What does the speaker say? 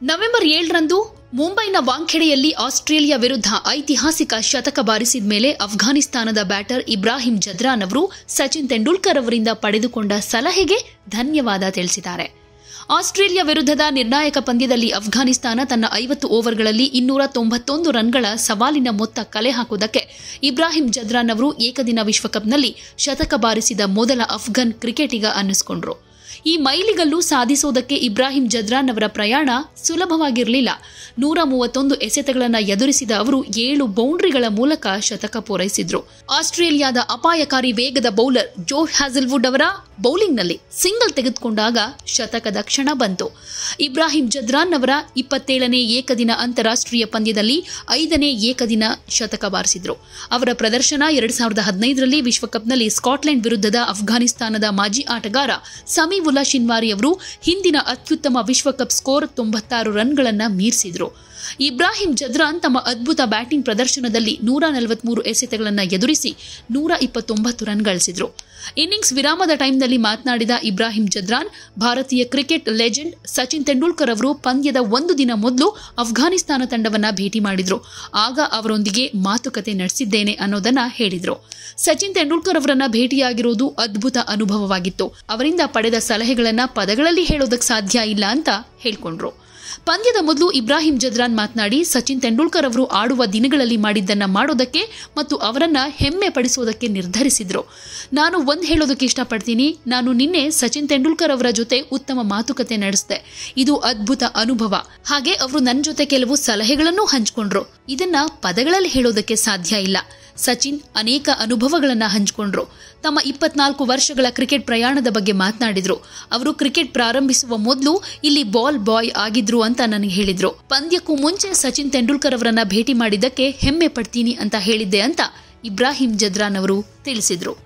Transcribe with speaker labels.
Speaker 1: November ಏಳರಂದು ಮುಂಬೈನ ವಾಂಖೆಡೆಯಲ್ಲಿ Australia ವಿರುದ್ಧ ಐತಿಹಾಸಿಕ ಶತಕ ಬಾರಿಸಿದ ಮೇಲೆ ಅಫ್ಘಾನಿಸ್ತಾನದ ಬ್ಯಾಟರ್ ಇಬ್ರಾಹಿಂ ಜದ್ರಾನ್ ಅವರು ಸಚಿನ್ ತೆಂಡೂಲ್ಕರ್ ಅವರಿಂದ ಪಡೆದುಕೊಂಡ ಸಲಹೆಗೆ ಧನ್ಯವಾದ ತಿಳಿಸಿದ್ದಾರೆ ಆಸ್ಟ್ರೇಲಿಯಾ ವಿರುದ್ಧದ ನಿರ್ಣಾಯಕ ಪಂದ್ಯದಲ್ಲಿ ಅಫ್ಘಾನಿಸ್ತಾನ ತನ್ನ ಐವತ್ತು ಓವರ್ಗಳಲ್ಲಿ ಇನ್ನೂರ ತೊಂಬತ್ತೊಂದು ರನ್ಗಳ ಸವಾಲಿನ ಮೊತ್ತ ಕಲೆ ಹಾಕುವುದಕ್ಕೆ ಇಬ್ರಾಹಿಂ ಜದ್ರಾನ್ ಅವರು ಏಕದಿನ ವಿಶ್ವಕಪ್ನಲ್ಲಿ ಶತಕ ಬಾರಿಸಿದ ಮೊದಲ ಅಫ್ಘಾನ್ ಕ್ರಿಕೆಟಿಗ ಅನ್ನಿಸಿಕೊಂಡ್ರು ಈ ಮೈಲಿಗಲ್ಲು ಸಾಧಿಸುವುದಕ್ಕೆ ಇಬ್ರಾಹಿಂ ಜದ್ರಾನ್ ಅವರ ಪ್ರಯಾಣ ಸುಲಭವಾಗಿರಲಿಲ್ಲ ನೂರ ಮೂವತ್ತೊಂದು ಎಸೆತಗಳನ್ನು ಎದುರಿಸಿದ ಅವರು ಏಳು ಬೌಂಡ್ರಿಗಳ ಮೂಲಕ ಶತಕ ಪೂರೈಸಿದ್ರು ಆಸ್ಟ್ರೇಲಿಯಾದ ಅಪಾಯಕಾರಿ ವೇಗದ ಬೌಲರ್ ಜೋ ಹ್ಯಾಸಲ್ವುಡ್ ಅವರ ಬೌಲಿಂಗ್ನಲ್ಲಿ ಸಿಂಗಲ್ ತೆಗೆದುಕೊಂಡಾಗ ಶತಕದ ಕ್ಷಣ ಬಂತು ಇಬ್ರಾಹಿಂ ಜದ್ರಾನ್ ಅವರ ಇಪ್ಪತ್ತೇಳನೇ ಏಕದಿನ ಅಂತಾರಾಷ್ಟ್ರೀಯ ಪಂದ್ಯದಲ್ಲಿ ಐದನೇ ಏಕದಿನ ಶತಕ ಬಾರಿಸಿದ್ರು ಅವರ ಪ್ರದರ್ಶನ ಎರಡ್ ಸಾವಿರದ ಹದಿನೈದರಲ್ಲಿ ವಿಶ್ವಕಪ್ನಲ್ಲಿ ಸ್ಕಾಟ್ಲೆಂಡ್ ವಿರುದ್ಧದ ಅಫ್ಘಾನಿಸ್ತಾನದ ಮಾಜಿ ಆಟಗಾರ ಸಮೀವುಲ್ಲಾ ಶಿನ್ವಾರಿ ಅವರು ಹಿಂದಿನ ಅತ್ಯುತ್ತಮ ವಿಶ್ವಕಪ್ ಸ್ಕೋರ್ ತೊಂಬತ್ತಾರು ರನ್ಗಳನ್ನು ಮೀರಿಸಿದ್ರು ಇಬ್ರಾಹಿಂ ಜದ್ರಾನ್ ತಮ್ಮ ಅದ್ಭುತ ಬ್ಯಾಟಿಂಗ್ ಪ್ರದರ್ಶನದಲ್ಲಿ ನೂರ ನಲವತ್ಮೂರು ಎಸೆತಗಳನ್ನು ಎದುರಿಸಿ ನೂರ ಇಪ್ಪತ್ತೊಂಬತ್ತು ರನ್ ಗಳಿಸಿದ್ರು ಇನ್ನಿಂಗ್ಸ್ ವಿರಾಮದ ಟೈಮ್ನಲ್ಲಿ ಮಾತನಾಡಿದ ಇಬ್ರಾಹಿಂ ಜದ್ರಾನ್ ಭಾರತೀಯ ಕ್ರಿಕೆಟ್ ಲೆಜೆಂಡ್ ಸಚಿನ್ ತೆಂಡೂಲ್ಕರ್ ಅವರು ಪಂದ್ಯದ ಒಂದು ದಿನ ಮೊದಲು ಅಫ್ಘಾನಿಸ್ತಾನ ತಂಡವನ್ನ ಭೇಟಿ ಮಾಡಿದ್ರು ಆಗ ಅವರೊಂದಿಗೆ ಮಾತುಕತೆ ನಡೆಸಿದ್ದೇನೆ ಅನ್ನೋದನ್ನ ಹೇಳಿದ್ರು ಸಚಿನ್ ತೆಂಡೂಲ್ಕರ್ ಅವರನ್ನ ಭೇಟಿಯಾಗಿರೋದು ಅದ್ಭುತ ಅನುಭವವಾಗಿತ್ತು ಅವರಿಂದ ಪಡೆದ ಸಲಹೆಗಳನ್ನ ಪದಗಳಲ್ಲಿ ಹೇಳೋದಕ್ಕೆ ಸಾಧ್ಯ ಇಲ್ಲ ಅಂತ ಹೇಳ್ಕೊಂಡ್ರು ಪಂದ್ಯದ ಮೊದಲು ಇಬ್ರಾಹಿಂ ಜದ್ರಾನ್ ಮಾತನಾಡಿ ಸಚಿನ್ ತೆಂಡೂಲ್ಕರ್ ಅವರು ಆಡುವ ದಿನಗಳಲ್ಲಿ ಮಾಡಿದ್ದನ್ನ ಮಾಡೋದಕ್ಕೆ ಮತ್ತು ಅವರನ್ನ ಹೆಮ್ಮೆ ಪಡಿಸೋದಕ್ಕೆ ನಿರ್ಧರಿಸಿದ್ರು ನಾನು ಒಂದ್ ಹೇಳೋದಕ್ಕೆ ಇಷ್ಟಪಡ್ತೀನಿ ನಾನು ನಿನ್ನೆ ಸಚಿನ್ ತೆಂಡೂಲ್ಕರ್ ಅವರ ಜೊತೆ ಉತ್ತಮ ಮಾತುಕತೆ ನಡೆಸಿದೆ ಇದು ಅದ್ಭುತ ಅನುಭವ ಹಾಗೆ ಅವರು ನನ್ನ ಜೊತೆ ಕೆಲವು ಸಲಹೆಗಳನ್ನೂ ಹಂಚ್ಕೊಂಡ್ರು ಇದನ್ನ ಪದಗಳಲ್ಲಿ ಹೇಳೋದಕ್ಕೆ ಸಾಧ್ಯ ಇಲ್ಲ ಸಚಿನ್ ಅನೇಕ ಅನುಭವಗಳನ್ನ ಹಂಚಿಕೊಂಡ್ರು ತಮ್ಮ ಇಪ್ಪತ್ನಾಲ್ಕು ವರ್ಷಗಳ ಕ್ರಿಕೆಟ್ ಪ್ರಯಾಣದ ಬಗ್ಗೆ ಮಾತನಾಡಿದ್ರು ಅವರು ಕ್ರಿಕೆಟ್ ಪ್ರಾರಂಭಿಸುವ ಮೊದಲು ಇಲ್ಲಿ ಬಾಲ್ ಬಾಯ್ ಆಗಿದ್ರು ಅಂತ ನನಗೆ ಹೇಳಿದ್ರು ಪಂದ್ಯಕ್ಕೂ ಮುಂಚೆ ಸಚಿನ್ ತೆಂಡೂಲ್ಕರ್ ಅವರನ್ನ ಭೇಟಿ ಮಾಡಿದ್ದಕ್ಕೆ ಹೆಮ್ಮೆ ಪಡ್ತೀನಿ ಅಂತ ಹೇಳಿದ್ದೆ ಅಂತ ಇಬ್ರಾಹಿಂ ಜದ್ರಾನ್ ಅವರು ತಿಳಿಸಿದ್ರು